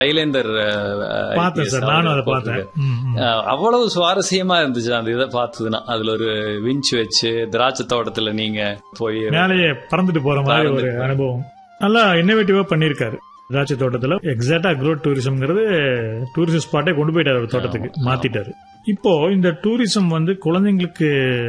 சைலேந்தர் பார்த்தேன் சார் நானும் அதை பார்த்தேன் ம், ம். அவ்வளவு சுவாரஸ்யமா இருந்துச்சு அந்த இதை பார்த்ததுன்னா அதுல ஒரு விஞ்ச் வச்சு திராட்சை தோட்டத்துல நீங்க போய் மேலேயே பறந்துட்டு போற மாதிரி ஒரு பறந்துட்டு. அனுபவம் நல்லா இன்னோவேட்டிவா பண்ணிருக்காரு திராட்சை தோட்டத்துல எக்ஸாக்டா அக்ரோ டூரிசம்ங்கிறது டூரிஸ்ட் ஸ்பாட்டே கொண்டு போயிட்டாரு அவர் தோட்டத்துக்கு மாத்திட்டாரு இப்போ இந்த டூரிசம் வந்து குழந்தைங்களுக்கு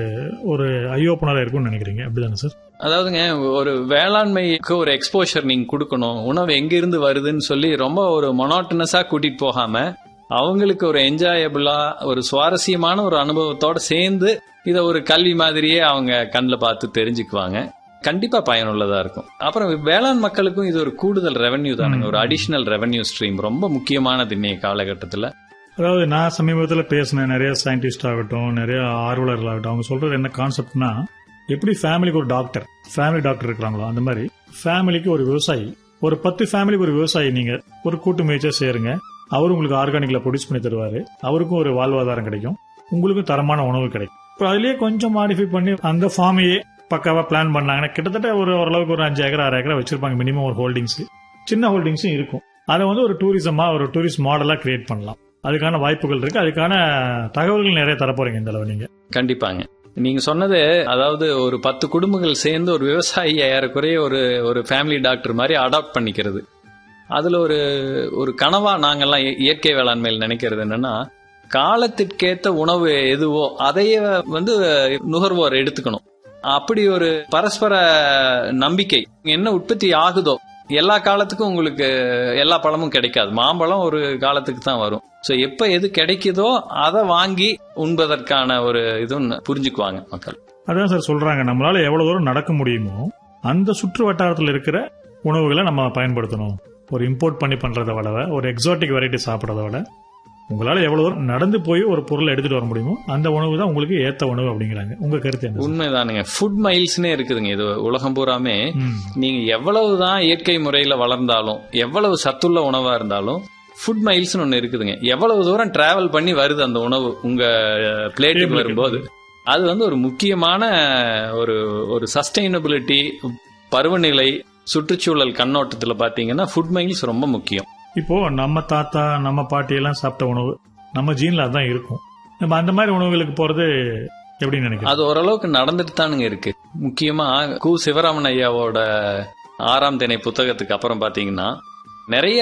ஒரு ஐ ஓப்பனரா இருக்கும்னு நினைக்கிறீங்க அப்படிதானே சார் அதாவதுங்க ஒரு வேளாண்மைக்கு ஒரு எக்ஸ்போஷர் நீங்க கொடுக்கணும் உணவு எங்க இருந்து வருதுன்னு சொல்லி ரொம்ப ஒரு மொனாட்டனஸா கூட்டிட்டு போகாம அவங்களுக்கு ஒரு என்ஜாயபிளா ஒரு சுவாரஸ்யமான ஒரு அனுபவத்தோட சேர்ந்து இத ஒரு கல்வி மாதிரியே அவங்க கண்ணில் பார்த்து தெரிஞ்சுக்குவாங்க கண்டிப்பா பயனுள்ளதா இருக்கும் அப்புறம் வேளாண் மக்களுக்கும் இது ஒரு கூடுதல் ரெவன்யூ தானுங்க ஒரு அடிஷனல் ரெவன்யூ ஸ்ட்ரீம் ரொம்ப முக்கியமானது இன்னைய காலகட்டத்துல அதாவது நான் சமீபத்தில் பேசின நிறைய சயின்டிஸ்ட் ஆகட்டும் நிறைய ஆர்வலர்கள் ஆகட்டும் அவங்க சொல்றது என்ன கான்செப்ட்னா எப்படி ஃபேமிலிக்கு ஒரு டாக்டர் ஃபேமிலி டாக்டர் இருக்கிறாங்களோ அந்த மாதிரி ஃபேமிலிக்கு ஒரு விவசாயி ஒரு பத்து ஃபேமிலிக்கு ஒரு விவசாயி நீங்க ஒரு கூட்டு முயற்சியா சேருங்க அவர் உங்களுக்கு ஆர்கானிக்ல ப்ரொடியூஸ் பண்ணி தருவாரு அவருக்கும் ஒரு வாழ்வாதாரம் கிடைக்கும் உங்களுக்கும் தரமான உணவு கிடைக்கும் இப்போ அதுலயே கொஞ்சம் மாடிஃபை பண்ணி அந்த ஃபார்மையே பக்காவா பிளான் பண்ணாங்கன்னா கிட்டத்தட்ட ஒரு ஓரளவுக்கு ஒரு அஞ்சு ஏக்கர் ஆறு ஏக்கரா வச்சிருப்பாங்க மினிமம் ஒரு ஹோல்டிங்ஸ் சின்ன ஹோல்டிங்ஸும் இருக்கும் அதை வந்து ஒரு டூரிசமா ஒரு டூரிஸ்ட் மாடலா கிரியேட் பண்ணலாம் அதுக்கான வாய்ப்புகள் இருக்கு அதுக்கான தகவல்கள் நிறைய தரப்போறீங்க இந்த அளவு நீங்க கண்டிப்பாங்க நீங்க சொன்னது அதாவது ஒரு பத்து குடும்பங்கள் சேர்ந்து ஒரு விவசாயி ஏறக்குறைய ஒரு ஒரு ஃபேமிலி டாக்டர் மாதிரி அடாப்ட் பண்ணிக்கிறது அதுல ஒரு ஒரு கனவா நாங்கெல்லாம் இய- இயற்கை வேளாண்மையில் நினைக்கிறது என்னன்னா காலத்திற்கேத்த உணவு எதுவோ அதையே வந்து நுகர்வோர் எடுத்துக்கணும் அப்படி ஒரு பரஸ்பர நம்பிக்கை என்ன உற்பத்தி ஆகுதோ எல்லா காலத்துக்கும் உங்களுக்கு எல்லா பழமும் கிடைக்காது மாம்பழம் ஒரு காலத்துக்கு தான் வரும் ஸோ எப்ப எது கிடைக்குதோ அதை வாங்கி உண்பதற்கான ஒரு இதுவும் புரிஞ்சுக்குவாங்க மக்கள் அதான் சார் சொல்றாங்க நம்மளால எவ்வளவு தூரம் நடக்க முடியுமோ அந்த சுற்று வட்டாரத்தில் இருக்கிற உணவுகளை நம்ம பயன்படுத்தணும் ஒரு இம்போர்ட் பண்ணி பண்றதை விட ஒரு எக்ஸாட்டிக் வெரைட்டி சாப்பிட்றத விட உங்களால எவ்வளவு தூரம் நடந்து போய் ஒரு பொருளை எடுத்துட்டு வர முடியுமோ அந்த உணவு தான் உங்களுக்கு ஏத்த உணவு அப்படிங்கிறாங்க உங்க கருத்து என்ன சார்? உண்மைதானுங்க ஃபுட் மைல்ஸ்னே இருக்குதுங்க இது உலகம் பூராமே ம். நீங்க எவ்வளவுதான் இயற்கை முறையில வளர்ந்தாலும் எவ்வளவு சத்துள்ள உணவா இருந்தாலும் ஃபுட் மைல்ஸ்னு ஒண்ணு இருக்குதுங்க எவ்வளவு தூரம் டிராவல் பண்ணி வருது அந்த உணவு உங்க பிளேட்டுக்கு Table க்கு. வரும்போது அது வந்து ஒரு முக்கியமான ஒரு ஒரு சஸ்டைனபிலிட்டி பருவநிலை சுற்றுச்சூழல் கண்ணோட்டத்துல பாத்தீங்கன்னா ஃபுட் மைல்ஸ் ரொம்ப முக்கியம் இப்போ நம்ம தாத்தா நம்ம பாட்டி எல்லாம் சாப்பிட்ட உணவு நம்ம ஜீன்ல அதான் இருக்கும் நம்ம அந்த மாதிரி உணவுகளுக்கு போறது எப்படி நினைக்கிறோம் அது ஓரளவுக்கு நடந்துட்டு தானுங்க இருக்கு முக்கியமா கு சிவராமன் ஐயாவோட ஆறாம் திணை புத்தகத்துக்கு அப்புறம் பாத்தீங்கன்னா நிறைய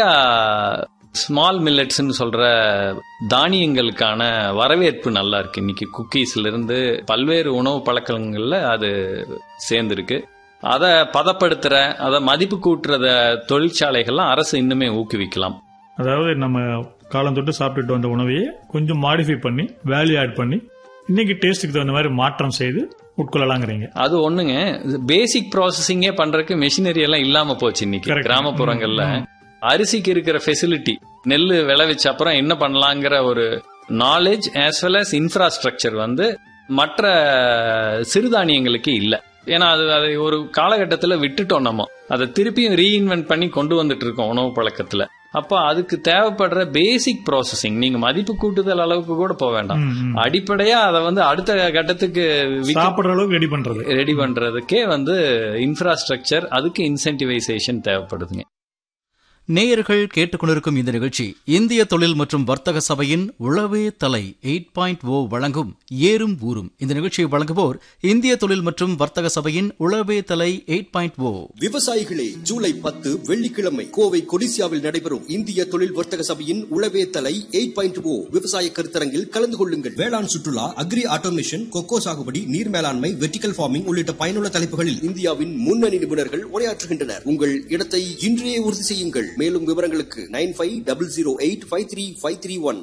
ஸ்மால் மில்லட்ஸ்னு சொல்ற தானியங்களுக்கான வரவேற்பு நல்லா இருக்கு இன்னைக்கு குக்கீஸ்ல இருந்து பல்வேறு உணவு பழக்கங்கள்ல அது சேர்ந்திருக்கு அதை பதப்படுத்துற அதை மதிப்பு கூட்டுறத தொழிற்சாலைகள்லாம் அரசு இன்னுமே ஊக்குவிக்கலாம் அதாவது நம்ம காலம் தொட்டு சாப்பிட்டுட்டு வந்த உணவையே கொஞ்சம் மாடிஃபை பண்ணி வேல்யூ ஆட் பண்ணி இன்னைக்கு டேஸ்ட்டுக்கு தகுந்த மாதிரி மாற்றம் செய்து உட்கொள்ளலாங்கிறீங்க அது ஒண்ணுங்க பேசிக் ப்ராசஸிங்கே பண்றதுக்கு மெஷினரி எல்லாம் இல்லாம போச்சு இன்னைக்கு Correct. கிராமப்புறங்கள்ல அரிசிக்கு இருக்கிற ஃபெசிலிட்டி நெல் விளைவிச்ச அப்புறம் என்ன பண்ணலாங்கிற ஒரு knowledge as well as infrastructure வந்து மற்ற சிறுதானியங்களுக்கு இல்ல ஏன்னா அது அதை ஒரு காலகட்டத்துல விட்டுட்டோம் நம்ம அதை திருப்பியும் ரீஇன்வென்ட் பண்ணி கொண்டு வந்துட்டு இருக்கோம் உணவு பழக்கத்துல அப்ப அதுக்கு தேவைப்படுற பேசிக் ப்ராசஸிங் நீங்க மதிப்பு கூட்டுதல் அளவுக்கு கூட போக வேண்டாம் ம், ம். அடிப்படையா அதை வந்து அடுத்த கட்டத்துக்கு விக்க சாப்பிடுற அளவுக்கு ரெடி பண்றது ரெடி பண்றதுக்கே வந்து இன்ஃப்ராஸ்ட்ரக்சர் அதுக்கு இன்சென்டிவைசேஷன் தேவைப்படுதுங்க நேயர்கள் கேட்டுக்கொண்டிருக்கும் இந்த நிகழ்ச்சி இந்திய தொழில் மற்றும் வர்த்தக சபையின் உளவே தலை எயிட் பாயிண்ட் ஓ வழங்கும் ஏறும் ஊரும் இந்த நிகழ்ச்சியை வழங்குவோர் இந்திய தொழில் மற்றும் வர்த்தக சபையின் உளவே தலை எயிட் பாயிண்ட் ஓ விவசாயிகளே ஜூலை பத்து வெள்ளிக்கிழமை கோவை கொடிசியாவில் நடைபெறும் இந்திய தொழில் வர்த்தக சபையின் உளவே தலை எயிட் பாயிண்ட் ஓ விவசாய கருத்தரங்கில் கலந்து கொள்ளுங்கள் வேளாண் சுற்றுலா அக்ரி ஆட்டோமேஷன் கொக்கோ சாகுபடி நீர் மேலாண்மை வெர்டிகல் ஃபார்மிங் உள்ளிட்ட பயனுள்ள தலைப்புகளில் இந்தியாவின் முன்னணி நிபுணர்கள் உரையாற்றுகின்றனர் உங்கள் இடத்தை இன்றையே உறுதி செய்யுங்கள் மேலும் விவரங்களுக்கு nine five double zero eight five three five three one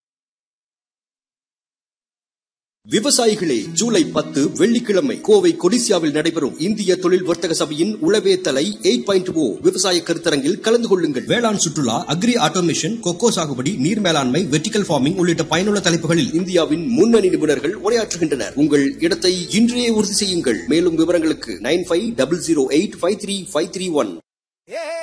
விவசாயிகளே ஜூலை பத்து வெள்ளிக்கிழமை கோவை கொடிசியாவில் நடைபெறும் இந்திய தொழில் வர்த்தக சபையின் உளவே தலை எயிட் பாயிண்ட் ஓ விவசாய கருத்தரங்கில் கலந்து கொள்ளுங்கள் வேளாண் சுற்றுலா அக்ரி ஆட்டோமேஷன் கொக்கோ சாகுபடி நீர் மேலாண்மை வெர்டிகல் ஃபார்மிங் உள்ளிட்ட பயனுள்ள தலைப்புகளில் இந்தியாவின் முன்னணி நிபுணர்கள் உரையாற்றுகின்றனர் உங்கள் இடத்தை இன்றையே உறுதி செய்யுங்கள் மேலும் விவரங்களுக்கு nine five double zero eight five three five three one